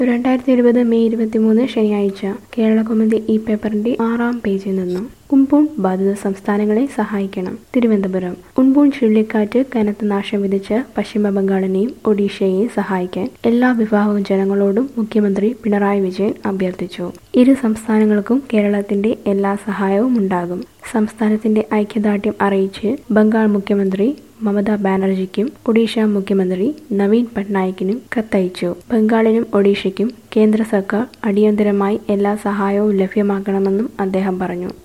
രണ്ടായിരത്തി ഇരുപത് മെയ് ഇരുപത്തിമൂന്ന് ശനിയാഴ്ച കേരളകൗമുദി ഈ പേപ്പറിന്റെ ആറാം പേജിൽ നിന്നും ഉംപൂൺ ബാധിത സംസ്ഥാനങ്ങളെ സഹായിക്കണം തിരുവനന്തപുരം ഉംപൂൺ ചുഴലിക്കാറ്റ് കനത്ത നാശം വിധിച്ച് പശ്ചിമ ബംഗാളിനെയും ഒഡീഷയെയും സഹായിക്കാൻ എല്ലാ വിഭാഗം ജനങ്ങളോടും മുഖ്യമന്ത്രി പിണറായി വിജയൻ അഭ്യർത്ഥിച്ചു ഇരു സംസ്ഥാനങ്ങൾക്കും കേരളത്തിന്റെ എല്ലാ സഹായവും ഉണ്ടാകും സംസ്ഥാനത്തിന്റെ ഐക്യദാർഢ്യം അറിയിച്ച് ബംഗാൾ മുഖ്യമന്ത്രി മമതാ ബാനർജിക്കും ഒഡീഷ മുഖ്യമന്ത്രി നവീൻ പട്നായിക്കിനും കത്തയച്ചു ബംഗാളിനും ഒഡീഷയ്ക്കും കേന്ദ്ര സർക്കാർ അടിയന്തരമായി എല്ലാ സഹായവും ലഭ്യമാക്കണമെന്നും അദ്ദേഹം പറഞ്ഞു